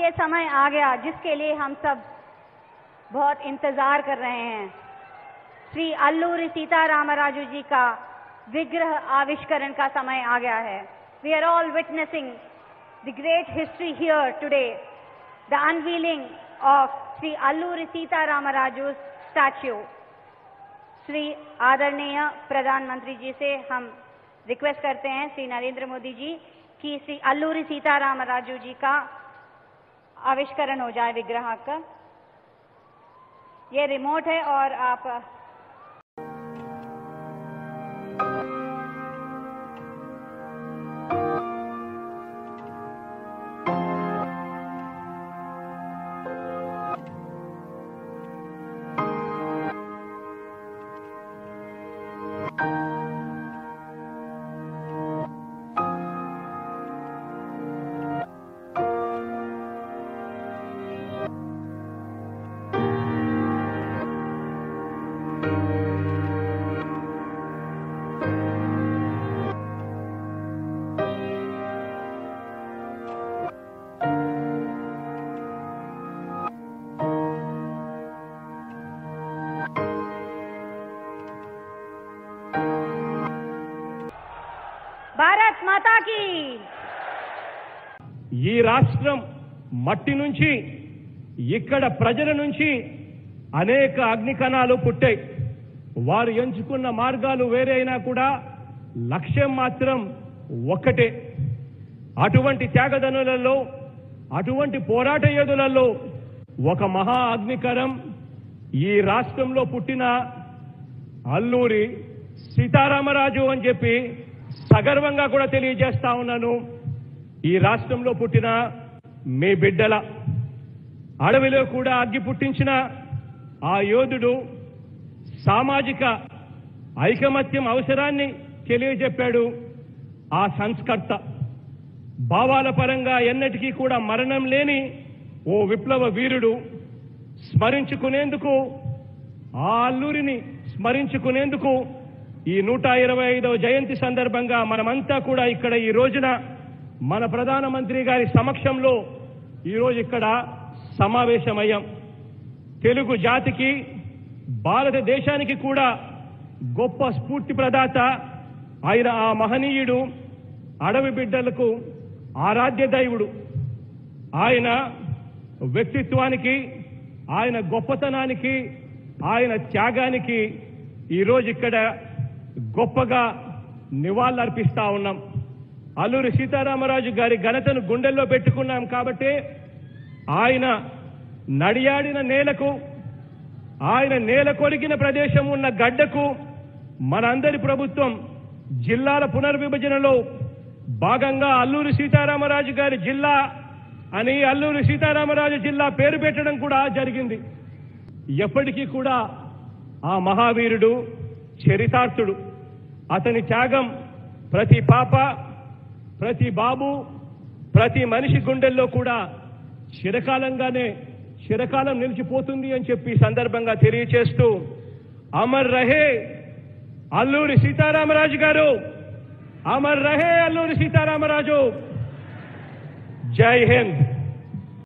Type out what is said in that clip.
ये समय आ गया जिसके लिए हम सब बहुत इंतजार कर रहे हैं श्री अल्लूरी सीतारामराजू जी का विग्रह आविष्करण का समय आ गया है we are all witnessing the great history here today the unveiling of Shri Alluri Sitaramaraju statue Shri आदरणीय प्रधानमंत्री जी से हम रिक्वेस्ट करते हैं श्री नरेंद्र मोदी जी कि श्री अल्लूरी सीताराम राजू जी का आविष्करण हो जाए विग्रह का ये रिमोट है और आप भारत माता की ఈ రాష్ట్రం మట్టి నుంచి ఇక్కడ ప్రజల నుంచి అనేక అగ్నికణాలు పుట్టాయి వారు ఎంచుకున్న మార్గాలు వేరే అయినా కూడా లక్ష్యం మాత్రం ఒక్కటే అటువంటి త్యాగదనులలో అటువంటి పోరాట యోధులలో ఒక మహా అగ్నికరం ఈ రాష్ట్రంలో పుట్టిన అల్లూరి సీతారామరాజు అని చెప్పి సగర్వంగా కూడా తెలియజేస్తా ఉన్నాను ఈ రాష్ట్రంలో పుట్టిన మీ బిడ్డల అడవిలో కూడా అగ్గి పుట్టించిన ఆ యోధుడు సామాజిక ఐకమత్యం అవసరాన్ని తెలియజెప్పాడు ఆ సంస్కర్త భావాల పరంగా ఎన్నటికీ కూడా మరణం లేని ఓ విప్లవ వీరుడు స్మరించుకునేందుకు ఆ అల్లూరిని స్మరించుకునేందుకు ఈ నూట ఇరవై ఐదవ జయంతి సందర్భంగా మనమంతా కూడా ఇక్కడ ఈ రోజున మన ప్రధానమంత్రి గారి సమక్షంలో ఈరోజు ఇక్కడ సమావేశమయ్యాం తెలుగు జాతికి భారతదేశానికి కూడా గొప్ప స్ఫూర్తి ప్రదాత ఆయన ఆ మహనీయుడు అడవి బిడ్డలకు ఆరాధ్య దైవుడు ఆయన వ్యక్తిత్వానికి ఆయన గొప్పతనానికి ఆయన త్యాగానికి ఈరోజు ఇక్కడ గొప్పగా నివాళులర్పిస్తా ఉన్నాం అల్లూరి సీతారామరాజు గారి ఘనతను గుండెల్లో పెట్టుకున్నాం కాబట్టి ఆయన నడియాడిన నేలకు ఆయన నేల కొరిగిన ప్రదేశం ఉన్న గడ్డకు మనందరి ప్రభుత్వం జిల్లాల పునర్విభజనలో భాగంగా అల్లూరి సీతారామరాజు గారి జిల్లా అని అల్లూరి సీతారామరాజు జిల్లా పేరు పెట్టడం కూడా జరిగింది ఎప్పటికీ కూడా ఆ మహావీరుడు చరితార్థుడు అతని త్యాగం ప్రతి పాప ప్రతి బాబు ప్రతి మనిషి గుండెల్లో కూడా చిరకాలంగానే చిరకాలం నిలిచిపోతుంది అని చెప్పి ఈ సందర్భంగా తెలియచేస్తూ అమర్ రహే అల్లూరి సీతారామరాజు గారు అమర్ రహే అల్లూరి సీతారామరాజు జై హింద్